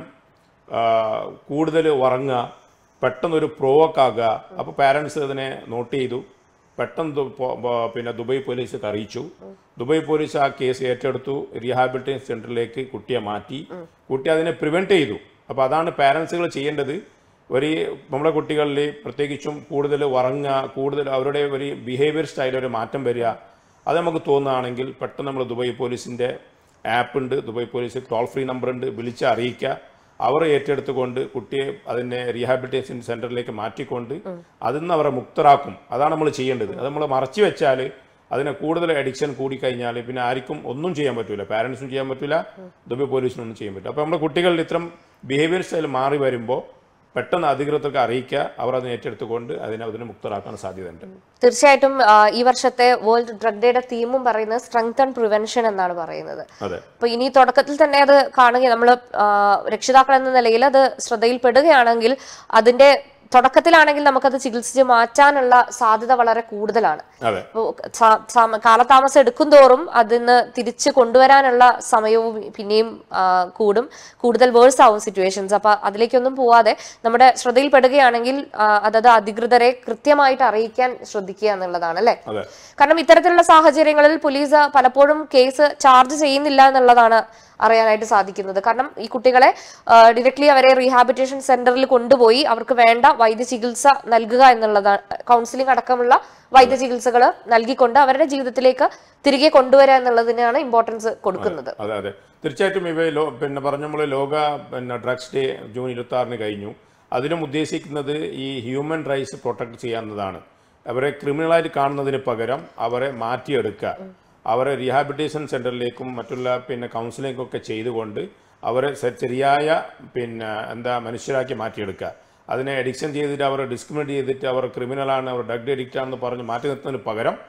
കൂടുതൽ ഉറങ്ങുക പെട്ടെന്നൊരു പ്രോവോക്കാകുക അപ്പോൾ പാരൻസ് അതിനെ നോട്ട് ചെയ്തു പെട്ടെന്ന് ദു- പോ- പോ- പിന്നെ ദുബായ് പോലീസ് അറിയിച്ചു ദുബായ് പോലീസ് ആ കേസ് ഏറ്റെടുത്തു റീഹാബിലിറ്റേഷൻ സെന്ററിലേക്ക് കുട്ടിയെ മാറ്റി കുട്ടി അതിനെ പ്രിവെന്റ് ചെയ്തു അപ്പോൾ അതാണ് പാരൻസുകൾ ചെയ്യേണ്ടത് ഒരു നമ്മുടെ കുട്ടികളിൽ പ്രത്യേകിച്ചും കൂടുതൽ ഉറങ്ങുക കൂടുതൽ അവരുടെ ഒരു ബിഹേവിയർ സ്റ്റൈലിൽ ഒരു മാറ്റം വരിക അത് നമുക്ക് തോന്നുകയാണെങ്കിൽ പെട്ടെന്ന് നമ്മൾ ദുബായ് പോലീസിൻ്റെ ആപ്പ് ഉണ്ട് Dubai police toll free number ഉണ്ട് വിളിച്ച് അറിയിക്കുക അവർ ഏറ്റെടുത്തുകൊണ്ട് കുട്ടിയെ അതിനെ റീഹാബിലിറ്റേഷൻ സെന്ററിലേക്ക് മാറ്റിക്കൊണ്ട് അതിൽ നിന്ന് അവരെ മുക്തരാക്കും അതാണ് നമ്മൾ ചെയ്യേണ്ടത് അത് നമ്മൾ മറച്ചു വെച്ചാൽ അതിനെ കൂടുതൽ അഡിക്ഷൻ കൂടിക്കഴിഞ്ഞാൽ പിന്നെ ആർക്കും ഒന്നും ചെയ്യാൻ പറ്റില്ല പാരൻസും ചെയ്യാൻ പറ്റില്ല ദുബൈ പോലീസിനും ഒന്നും ചെയ്യാൻ പറ്റില്ല അപ്പോൾ നമ്മുടെ കുട്ടികളിൽ ഇത്തരം ബിഹേവിയർ സ്റ്റൈൽ മാറി വരുമ്പോൾ പെട്ടെന്ന് അധികൃതർക്ക് അറിയിക്കുക അവർ അതിനെ ഏറ്റെടുത്തുകൊണ്ട് അതിനെ അതിനെ മുക്തരാക്കാൻ സാധ്യതയുണ്ട് തീർച്ചയായിട്ടും ആ, ഈ വർഷത്തെ വേൾഡ് ഡ്രഗ് ഡേയുടെ തീമും പറയുന്നത് സ്ട്രെങ്ത് ആൻഡ് പ്രിവെൻഷൻ എന്നാണ് പറയുന്നത് അതെ അപ്പൊ ഇനി തുടക്കത്തിൽ തന്നെ അത് കാണുക നമ്മൾ രക്ഷിതാക്കൾ എന്ന നിലയിൽ അത് ശ്രദ്ധയിൽപ്പെടുകയാണെങ്കിൽ അതിന്റെ തുടക്കത്തിലാണെങ്കിൽ നമുക്കത് ചികിത്സിച്ച് മാറ്റാനുള്ള സാധ്യത വളരെ കൂടുതലാണ് അതെ ഇപ്പൊ സ- സമ- കാലതാമസം എടുക്കും തോറും അതിന്ന് തിരിച്ച് കൊണ്ടുവരാനുള്ള സമയവും പിന്നെയും ആ, കൂടും കൂടുതൽ വേഴ്സ് ആവും സിറ്റുവേഷൻസ് അപ്പൊ അതിലേക്കൊന്നും പോവാതെ നമ്മുടെ ശ്രദ്ധയിൽപ്പെടുകയാണെങ്കിൽ ആ, അതത് അധികൃതരെ കൃത്യമായിട്ട് അറിയിക്കാൻ ശ്രദ്ധിക്കുക എന്നുള്ളതാണ് അല്ലെ അതെ കാരണം ഇത്തരത്തിലുള്ള സാഹചര്യങ്ങളിൽ പോലീസ് പലപ്പോഴും കേസ് ചാർജ് ചെയ്യുന്നില്ല എന്നുള്ളതാണ് അറിയാനായിട്ട് സാധിക്കുന്നത് കാരണം ഈ കുട്ടികളെ ഡയറക്ട്ലി അവരെ റീഹാബിറ്റേഷൻ സെന്ററിൽ കൊണ്ടുപോയി അവർക്ക് വേണ്ട വൈദ്യ ചികിത്സ നൽകുക എന്നുള്ളതാണ് കൗൺസിലിംഗ് അടക്കമുള്ള വൈദ്യ ചികിത്സകൾ നൽകിക്കൊണ്ട് അവരുടെ ജീവിതത്തിലേക്ക് തിരികെ കൊണ്ടുവരിക എന്നുള്ളതിനാണ് ഇമ്പോർട്ടൻസ് കൊടുക്കുന്നത് അതെ അതെ തീർച്ചയായിട്ടും ഇവ ലോ പിന്നെ പറഞ്ഞ നമ്മൾ ലോക പിന്നെ ഡ്രഗ്സ് ഡേ ജൂൺ ഇരുപത്തി ആറിന് കഴിഞ്ഞു അതിനും ഉദ്ദേശിക്കുന്നത് ഈ ഹ്യൂമൻ റൈറ്റ്സ് പ്രൊട്ടക്ട് ചെയ്യാവുന്നതാണ് അവരെ ക്രിമിനലായിട്ട് കാണുന്നതിന് പകരം അവരെ മാറ്റിയെടുക്കുക അവരെ റീഹാബിലിറ്റേഷൻ സെന്ററിലേക്കും മറ്റുള്ള പിന്നെ കൗൺസിലിംഗ് ഒക്കെ ചെയ്തുകൊണ്ട് അവരെ സെ- ശരിയായ പിന്നെ എന്താ മനുഷ്യരാക്കി മാറ്റിയെടുക്കുക അതിനെ അഡിക്ഷൻ ചെയ്തിട്ട് അവർ ഡിസ്ക്രിമിനേറ്റ് ചെയ്തിട്ട് അവർ ക്രിമിനലാണ് അവർ ഡ്രഗ് അഡിക്റ്റ് ആണെന്ന് പറഞ്ഞ് മാറ്റി നിർത്തുന്നതിന് പകരം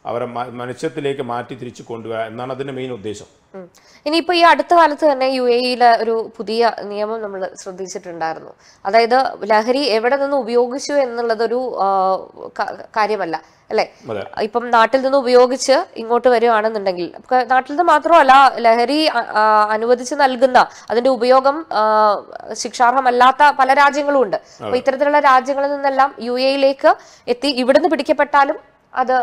അവരെ മ- മനുഷ്യത്തിലേക്ക് മാറ്റി തിരിച്ചു കൊണ്ടുവരിക എന്നാണ് അതിൻ്റെ മെയിൻ ഉദ്ദേശം ഉം. ഇനിയിപ്പോ ഈ അടുത്ത കാലത്ത് തന്നെ യു എയിലെ ഒരു പുതിയ നിയമം നമ്മൾ ശ്രദ്ധിച്ചിട്ടുണ്ടായിരുന്നു അതായത് ലഹരി എവിടെ നിന്ന് ഉപയോഗിച്ചു എന്നുള്ളതൊരു ആ, ക- കാര്യമല്ല അല്ലെ അതെ ഇപ്പം നാട്ടിൽ നിന്ന് ഉപയോഗിച്ച് ഇങ്ങോട്ട് വരികയാണെന്നുണ്ടെങ്കിൽ ഒക്കെ നാട്ടിൽ നിന്ന് മാത്രമല്ല ലഹരി അ- ആ, അനുവദിച്ച് നൽകുന്ന അതിന്റെ ഉപയോഗം ആ, ശിക്ഷാർഹമല്ലാത്ത പല രാജ്യങ്ങളും ഉണ്ട് അപ്പൊ ഇത്തരത്തിലുള്ള രാജ്യങ്ങളിൽ നിന്നെല്ലാം യു എയിലേക്ക് എത്തി ഇവിടുന്ന് പിടിക്കപ്പെട്ടാലും അത്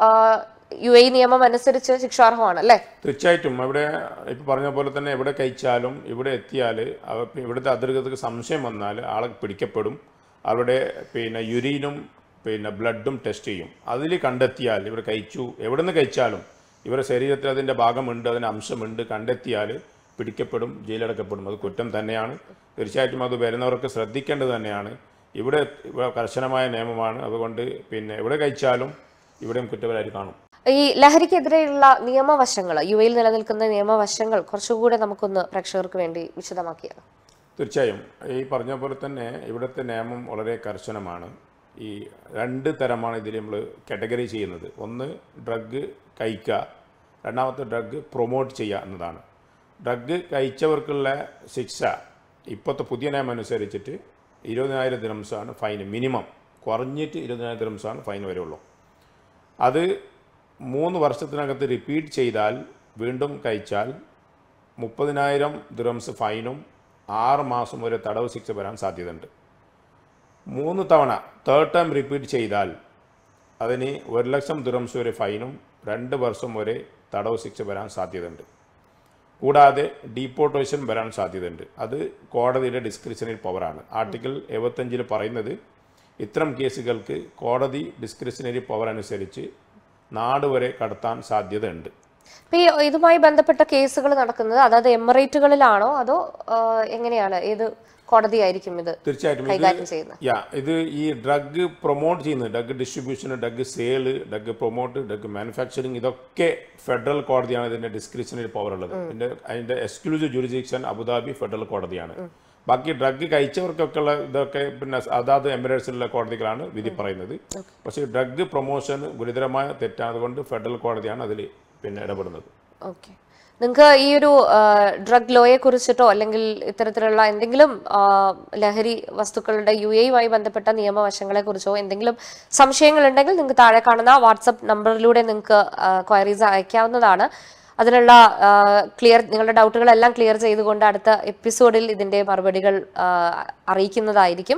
യു എ നിയമം അനുസരിച്ച് ശിക്ഷാർഹമാണ് അല്ലെ തീർച്ചയായിട്ടും ഇവിടെ ഇപ്പം പറഞ്ഞ പോലെ തന്നെ എവിടെ കഴിച്ചാലും ഇവിടെ എത്തിയാൽ അവ ഇവിടുത്തെ അതിർഗതക്ക് സംശയം വന്നാൽ ആളെ പിടിക്കപ്പെടും അവരുടെ പിന്നെ യുരീനും പിന്നെ ബ്ലഡും ടെസ്റ്റ് ചെയ്യും അതിൽ കണ്ടെത്തിയാൽ ഇവർ കഴിച്ചു എവിടെ നിന്ന് കഴിച്ചാലും ഇവരുടെ ശരീരത്തിൽ അതിൻ്റെ ഭാഗമുണ്ട് അതിൻ്റെ അംശമുണ്ട് കണ്ടെത്തിയാൽ പിടിക്കപ്പെടും ജയിലടക്കപ്പെടും അത് കുറ്റം തന്നെയാണ് തീർച്ചയായിട്ടും അത് വരുന്നവർക്ക് ശ്രദ്ധിക്കേണ്ടത് തന്നെയാണ് ഇവിടെ ഇവിടെ കർശനമായ നിയമമാണ് അതുകൊണ്ട് പിന്നെ എവിടെ കഴിച്ചാലും ഇവിടെയും കുറ്റവാളി കാണും ഈ ലഹരിക്കെതിരെയുള്ള നിയമവശങ്ങൾ യു എയിൽ നിലനിൽക്കുന്ന നിയമവശങ്ങൾ കുറച്ചുകൂടെ നമുക്കൊന്ന് പ്രേക്ഷകർക്ക് വേണ്ടി വിശദമാക്കിയത് തീർച്ചയായും ഈ പറഞ്ഞ പോലെ തന്നെ ഇവിടുത്തെ നിയമം വളരെ കർശനമാണ് ഈ രണ്ട് തരമാണ് ഇതിൽ നമ്മൾ കാറ്റഗറി ചെയ്യുന്നത് ഒന്ന് ഡ്രഗ് കഴിക്കുക രണ്ടാമത്തെ ഡ്രഗ് പ്രൊമോട്ട് ചെയ്യുക എന്നതാണ് ഡ്രഗ് കഴിച്ചവർക്കുള്ള ശിക്ഷ ഇപ്പോഴത്തെ പുതിയ നിയമം അനുസരിച്ചിട്ട് ഇരുപതിനായിരം ദിനംസാണ് ഫൈൻ മിനിമം കുറഞ്ഞിട്ട് ഇരുപതിനായിരം ദിനംസാണ് ഫൈൻ വരെയുള്ളൂ അത് മൂന്ന് വർഷത്തിനകത്ത് റിപ്പീറ്റ് ചെയ്താൽ വീണ്ടും കഴിച്ചാൽ മുപ്പതിനായിരം ദിറംസ് ഫൈനും ആറ് മാസം വരെ തടവ് ശിക്ഷ വരാൻ സാധ്യതയുണ്ട് മൂന്ന് തവണ തേർഡ് ടൈം റിപ്പീറ്റ് ചെയ്താൽ അതിന് ഒരു ലക്ഷം ദിറംസ് വരെ ഫൈനും രണ്ട് വർഷം വരെ തടവ് ശിക്ഷ വരാൻ സാധ്യതയുണ്ട് കൂടാതെ ഡീപ്പോർട്ടേഷൻ വരാൻ സാധ്യതയുണ്ട് അത് കോടതിയുടെ ഡിസ്ക്രിപ്ഷനറി പവറാണ് ആർട്ടിക്കിൾ എഴുപത്തഞ്ചിൽ പറയുന്നത് ഇത്തരം കേസുകൾക്ക് കോടതി ഡിസ്ക്രിപ്ഷനറി പവർ അനുസരിച്ച് നാട് വരെ കടത്താൻ സാധ്യതയുണ്ട് ഇപ്പൊ ഈ ഇതുമായി ബന്ധപ്പെട്ട കേസുകൾ നടക്കുന്നത് അതായത് എമിറേറ്റുകളിലാണോ അതോ ആ, എങ്ങനെയാണ് ഏത് കോടതിയായിരിക്കും ഇത് തീർച്ചയായിട്ടും ഇത് കൈകാര്യം ചെയ്യുന്നത് യാ ഇത് ഈ ഡ്രഗ് പ്രൊമോട്ട് ചെയ്യുന്നത് drug distribution drug sale drug promote drug manufacturing ഇതൊക്കെ ഫെഡറൽ കോടതിയാണ് ഇതിന്റെ ഡിസ്ക്രിപ്ഷനറി പവർ ഉള്ളത് ഇതിന്റെ അതിന്റെ എക്സ്ക്ലൂസീവ് ജുറിഡിക്ഷൻ അബുദാബി ഫെഡറൽ കോടതിയാണ് ബാക്കി ഡ്രഗ് കഴിച്ചവർക്കൊക്കെ ഉള്ള ഇതൊക്കെ പിന്നെ അതാത് എമിറേറ്റ്സിലുള്ള കോടതികളാണ് വിധി പറയുന്നത് പക്ഷേ ഡ്രഗ് പ്രൊമോഷൻ ഗുരുതരമായ തെറ്റാണ് അതുകൊണ്ട് ഫെഡറൽ കോടതിയാണ് അതിൽ പിന്നെ ഇടപെടുന്നത് ഓക്കെ നിങ്ങൾക്ക് ഈ ഒരു ഡ്രഗ് ലോയെ കുറിച്ചിട്ടോ അല്ലെങ്കിൽ ഇത്തരത്തിലുള്ള എന്തെങ്കിലും ആ, ലഹരി വസ്തുക്കളുടെ യു എയുമായി ബന്ധപ്പെട്ട നിയമവശങ്ങളെ കുറിച്ചോ എന്തെങ്കിലും സംശയങ്ങൾ ഉണ്ടെങ്കിൽ നിങ്ങൾക്ക് താഴെ കാണുന്ന വാട്സപ്പ് നമ്പറിലൂടെ നിങ്ങൾക്ക് ക്വയറീസ് അയക്കാവുന്നതാണ് അതിനുള്ള ക്ലിയർ നിങ്ങളുടെ ഡൗട്ടുകളെല്ലാം ക്ലിയർ ചെയ്തുകൊണ്ട് അടുത്ത എപ്പിസോഡിൽ ഇതിന്റെ മറുപടികൾ ആ, അറിയിക്കുന്നതായിരിക്കും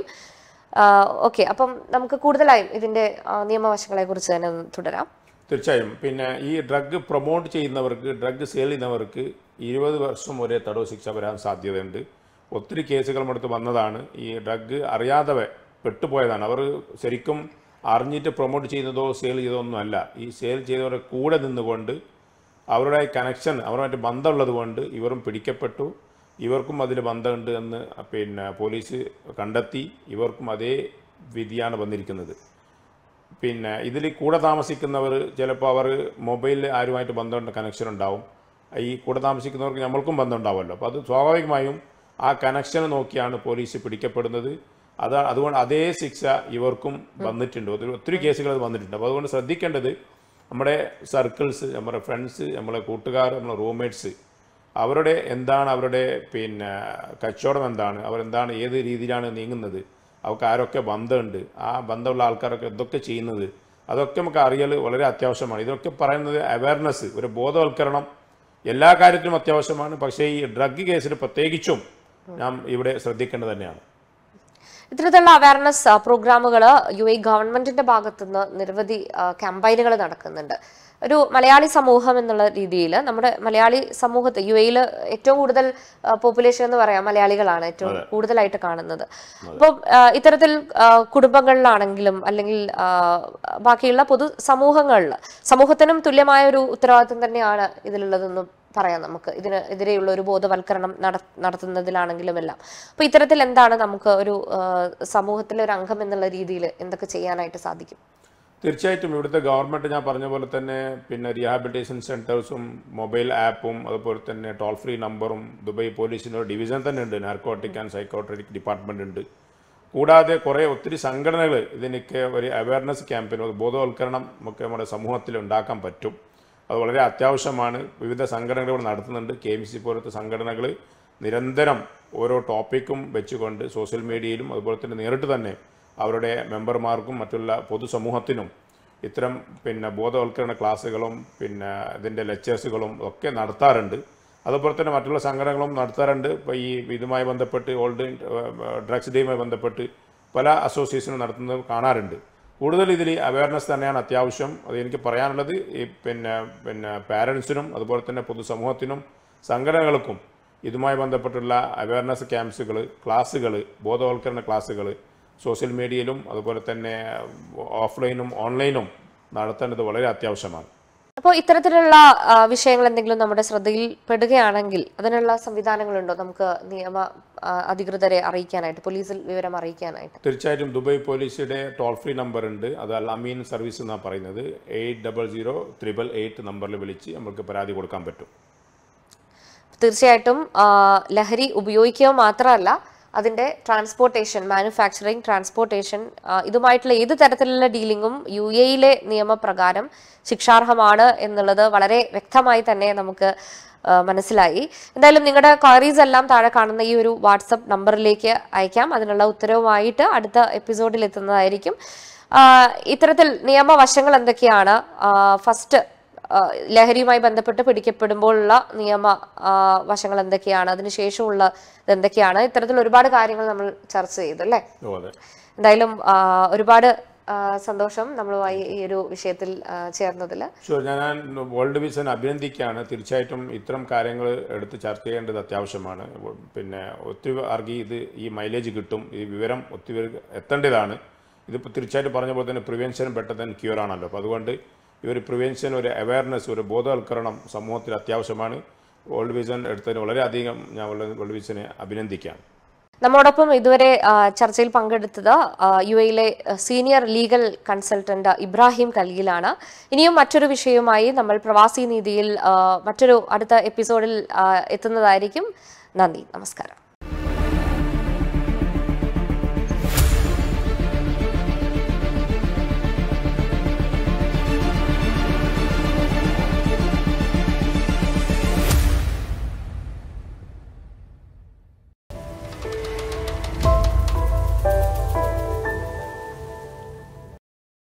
ഓക്കെ അപ്പം നമുക്ക് കൂടുതലായും ഇതിന്റെ ആ, നിയമവശങ്ങളെ കുറിച്ച് തന്നെ ഒന്ന് തുടരാം തീർച്ചയായും പിന്നെ ഈ ഡ്രഗ് പ്രൊമോട്ട് ചെയ്യുന്നവർക്ക് ഡ്രഗ് സെയിൽ ചെയ്യുന്നവർക്ക് ഇരുപത് വർഷം വരെ തടവ് ശിക്ഷ വരാൻ സാധ്യതയുണ്ട് ഒത്തിരി കേസുകൾ അടുത്ത് വന്നതാണ് ഈ ഡ്രഗ് അറിയാതെ പെട്ടുപോയതാണ് അവർ ശരിക്കും അറിഞ്ഞിട്ട് പ്രൊമോട്ട് ചെയ്യുന്നതോ സെയിൽ ചെയ്തതോ ഒന്നും അല്ല ഈ സെയിൽ ചെയ്തവരുടെ കൂടെ നിന്നുകൊണ്ട് അവരുടെ കണക്ഷൻ അവരുമായിട്ട് ബന്ധമുള്ളത് കൊണ്ട് ഇവരും പിടിക്കപ്പെട്ടു ഇവർക്കും അതിൽ ബന്ധമുണ്ട് എന്ന് പിന്നെ പോലീസ് കണ്ടെത്തി ഇവർക്കും അതേ വിധിയാണ് വന്നിരിക്കുന്നത് പിന്നെ ഇതിൽ കൂടെ താമസിക്കുന്നവർ ചിലപ്പോൾ അവർ മൊബൈലിൽ ആരുമായിട്ട് ബന്ധമുണ്ട് കണക്ഷൻ ഉണ്ടാവും ഈ കൂടെ താമസിക്കുന്നവർക്ക് നമ്മൾക്കും ബന്ധം ഉണ്ടാവുമല്ലോ അപ്പോൾ അത് സ്വാഭാവികമായും ആ കണക്ഷൻ നോക്കിയാണ് പോലീസ് പിടിക്കപ്പെടുന്നത് അത് അതുകൊണ്ട് അതേ ശിക്ഷ ഇവർക്കും വന്നിട്ടുണ്ട് ഒത്തിരി ഒത്തിരി കേസുകൾ അത് വന്നിട്ടുണ്ട് അപ്പോൾ അതുകൊണ്ട് ശ്രദ്ധിക്കേണ്ടത് നമ്മുടെ സർക്കിൾസ് നമ്മുടെ ഫ്രണ്ട്സ് നമ്മളെ കൂട്ടുകാർ നമ്മളെ റൂംമേറ്റ്സ് അവരുടെ എന്താണ് അവരുടെ പിന്നെ കച്ചവടം എന്താണ് അവരെന്താണ് ഏത് രീതിയിലാണ് നീങ്ങുന്നത് അവർക്ക് ആരൊക്കെ ബന്ധമുണ്ട് ആ ബന്ധമുള്ള ആൾക്കാരൊക്കെ എന്തൊക്കെ ചെയ്യുന്നത് അതൊക്കെ നമുക്ക് അറിയൽ വളരെ അത്യാവശ്യമാണ് ഇതൊക്കെ പറയുന്നത് അവയർനെസ് ഒരു ബോധവൽക്കരണം എല്ലാ കാര്യത്തിലും അത്യാവശ്യമാണ് പക്ഷേ ഈ ഡ്രഗ് കേസിൽ പ്രത്യേകിച്ചും നാം ഇവിടെ ശ്രദ്ധിക്കേണ്ടത് തന്നെയാണ് ഇത്തരത്തിലുള്ള അവയർനെസ് പ്രോഗ്രാമുകൾ യു എ ഗവൺമെന്റിന്റെ ഭാഗത്തുനിന്ന് നിരവധി ക്യാമ്പയിനുകൾ നടക്കുന്നുണ്ട് ഒരു മലയാളി സമൂഹം എന്നുള്ള രീതിയിൽ നമ്മുടെ മലയാളി സമൂഹത്തെ യു എയിൽ ഏറ്റവും കൂടുതൽ പോപ്പുലേഷൻ എന്ന് പറയാം മലയാളികളാണ് ഏറ്റവും കൂടുതലായിട്ട് കാണുന്നത് അപ്പം ആ, ഇത്തരത്തിൽ ആ, കുടുംബങ്ങളിലാണെങ്കിലും അല്ലെങ്കിൽ ആ, ബാക്കിയുള്ള പൊതു സമൂഹങ്ങളിൽ സമൂഹത്തിനും തുല്യമായ ഒരു ഉത്തരവാദിത്വം തന്നെയാണ് ഇതിലുള്ളതെന്ന് പറയാം നമുക്ക് ഇതിന് എതിരെയുള്ള ഒരു ബോധവൽക്കരണം നട നടത്തുന്നതിലാണെങ്കിലും എല്ലാം അപ്പൊ ഇത്തരത്തിൽ എന്താണ് നമുക്ക് ഒരു ആ, സമൂഹത്തിലെ ഒരു അംഗം എന്നുള്ള രീതിയിൽ എന്തൊക്കെ ചെയ്യാനായിട്ട് സാധിക്കും തീർച്ചയായിട്ടും ഇവിടുത്തെ ഗവൺമെൻറ് ഞാൻ പറഞ്ഞ പോലെ തന്നെ പിന്നെ റീഹാബിലിറ്റേഷൻ സെൻറ്റേഴ്സും മൊബൈൽ ആപ്പും അതുപോലെ തന്നെ ടോൾ ഫ്രീ നമ്പറും ദുബായ് പോലീസിൻ്റെ ഒരു ഡിവിഷൻ തന്നെ ഉണ്ട് നാർക്കോട്ടിക് ആൻഡ് സൈക്കോട്രിക് ഡിപ്പാർട്ട്മെൻ്റ് ഉണ്ട് കൂടാതെ കുറേ ഒത്തിരി സംഘടനകൾ ഇതിനൊക്കെ ഒരു അവയർനെസ് ക്യാമ്പയിൻ ഒരു ബോധവൽക്കരണം ഒക്കെ നമ്മുടെ സമൂഹത്തിൽ ഉണ്ടാക്കാൻ പറ്റും അത് വളരെ അത്യാവശ്യമാണ് വിവിധ സംഘടനകൾ ഇവിടെ നടത്തുന്നുണ്ട് കെ എം സി പോലത്തെ സംഘടനകൾ നിരന്തരം ഓരോ ടോപ്പിക്കും വെച്ചുകൊണ്ട് സോഷ്യൽ മീഡിയയിലും അതുപോലെ തന്നെ നേരിട്ട് തന്നെ അവരുടെ മെമ്പർമാർക്കും മറ്റുള്ള പൊതുസമൂഹത്തിനും ഇത്തരം പിന്നെ ബോധവൽക്കരണ ക്ലാസ്സുകളും പിന്നെ ഇതിൻ്റെ ലെക്ചേഴ്സുകളും ഒക്കെ നടത്താറുണ്ട് അതുപോലെ തന്നെ മറ്റുള്ള സംഘടനകളും നടത്താറുണ്ട് ഇപ്പോൾ ഈ ഇതുമായി ബന്ധപ്പെട്ട് ഓൾഡ് ഡ്രഗ്സ് ഡേയുമായി ബന്ധപ്പെട്ട് പല അസോസിയേഷനും നടത്തുന്നത് കാണാറുണ്ട് കൂടുതൽ ഇതിൽ അവയർനെസ് തന്നെയാണ് അത്യാവശ്യം അത് എനിക്ക് പറയാനുള്ളത് ഈ പിന്നെ പിന്നെ പാരൻസിനും അതുപോലെ തന്നെ പൊതുസമൂഹത്തിനും സംഘടനകൾക്കും ഇതുമായി ബന്ധപ്പെട്ടുള്ള അവയർനെസ് ക്യാമ്പ്സുകൾ ക്ലാസ്സുകൾ ബോധവൽക്കരണ ക്ലാസ്സുകൾ സോഷ്യൽ മീഡിയയിലും അതുപോലെ തന്നെ ഓഫ്ലൈനും ഓൺലൈനും നടത്തേണ്ടത് വളരെ അത്യാവശ്യമാണ് അപ്പോൾ ഇത്തരത്തിലുള്ള ആ, വിഷയങ്ങൾ എന്തെങ്കിലും നമ്മുടെ ശ്രദ്ധയിൽ പെടുകയാണെങ്കിൽ അതിനുള്ള സംവിധാനങ്ങളുണ്ടോ നമുക്ക് നിയമ ആ, അധികൃതരെ അറിയിക്കാനായിട്ട് പോലീസിൽ വിവരം അറിയിക്കാനായിട്ട് തീർച്ചയായിട്ടും ദുബായ് പോലീസിന്റെ ടോൾ ഫ്രീ നമ്പർ ഉണ്ട് അത് അൽ അമീൻ സർവീസ് എന്നാണ് പറയുന്നത് eight double zero triple eight നമ്പറിൽ വിളിച്ച് നമുക്ക് പരാതി കൊടുക്കാൻ പറ്റും തീർച്ചയായിട്ടും ആ, ലഹരി ഉപയോഗിക്കുക മാത്രമല്ല അതിന്റെ ട്രാൻസ്പോർട്ടേഷൻ മാനുഫാക്ചറിങ് ട്രാൻസ്പോർട്ടേഷൻ ആ, ഇതുമായിട്ടുള്ള ഏത് തരത്തിലുള്ള ഡീലിംഗും യു എയിലെ നിയമപ്രകാരം ശിക്ഷാർഹമാണ് എന്നുള്ളത് വളരെ വ്യക്തമായി തന്നെ നമുക്ക് ആ, മനസ്സിലായി എന്തായാലും നിങ്ങളുടെ ക്വയറീസ് എല്ലാം താഴെ കാണുന്ന ഈ ഒരു വാട്സപ്പ് നമ്പറിലേക്ക് അയക്കാം അതിനുള്ള ഉത്തരവുമായിട്ട് അടുത്ത എപ്പിസോഡിൽ എത്തുന്നതായിരിക്കും ആ, ഇത്തരത്തിൽ നിയമവശങ്ങൾ എന്തൊക്കെയാണ് ഫസ്റ്റ് ആ, ലഹരിയുമായി ബന്ധപ്പെട്ട് പിടിക്കപ്പെടുമ്പോഴുള്ള നിയമ ആ, വശങ്ങൾ എന്തൊക്കെയാണ് അതിനുശേഷമുള്ള എന്തൊക്കെയാണ് ഇത്തരത്തിൽ ഒരുപാട് കാര്യങ്ങൾ നമ്മൾ ചർച്ച ചെയ്തു അല്ലേ ഓ അതെ എന്തായാലും ആ, ഒരുപാട് ആ, സന്തോഷം നമ്മളുമായി ഈ ഒരു വിഷയത്തിൽ ആ, ചേർന്നതിൽ ഷുവർ ഞാൻ വേൾഡ് വിഷൻ അഭിനന്ദിക്കുകയാണ് തീർച്ചയായിട്ടും ഇത്തരം കാര്യങ്ങൾ എടുത്ത് ചർച്ച ചെയ്യേണ്ടത് അത്യാവശ്യമാണ് പിന്നെ ഒത്തിരി ആർക്ക് ഇത് ഈ മൈലേജ് കിട്ടും ഈ വിവരം ഒത്തിരി പേർക്ക് എത്തേണ്ടതാണ് ഇതിപ്പോൾ തീർച്ചയായിട്ടും പറഞ്ഞ പോലെ തന്നെ പ്രിവെൻഷൻ ബെറ്റർ ദൻ ക്യൂർ ആണല്ലോ അപ്പോൾ അതുകൊണ്ട് ഈ ഒരു പ്രിവെൻഷൻ ഒരു അവയർനെസ് ഒരു ബോധവൽക്കരണം സമൂഹത്തിൽ അത്യാവശ്യമാണ് വേൾഡ് വിഷൻ എടുത്തതിന് വളരെയധികം ഞാൻ വേൾഡ് വിഷനെ അഭിനന്ദിക്കുകയാണ് നമ്മോടൊപ്പം ഇതുവരെ ആ, ചർച്ചയിൽ പങ്കെടുത്തത് ആ, യു എയിലെ സീനിയർ ലീഗൽ കൺസൾട്ടന്റ് ഇബ്രാഹിം കൽഗിലാണ് ഇനിയും മറ്റൊരു വിഷയവുമായി നമ്മൾ പ്രവാസി നീതിയിൽ ആ, മറ്റൊരു അടുത്ത എപ്പിസോഡിൽ ആ, എത്തുന്നതായിരിക്കും നന്ദി നമസ്കാരം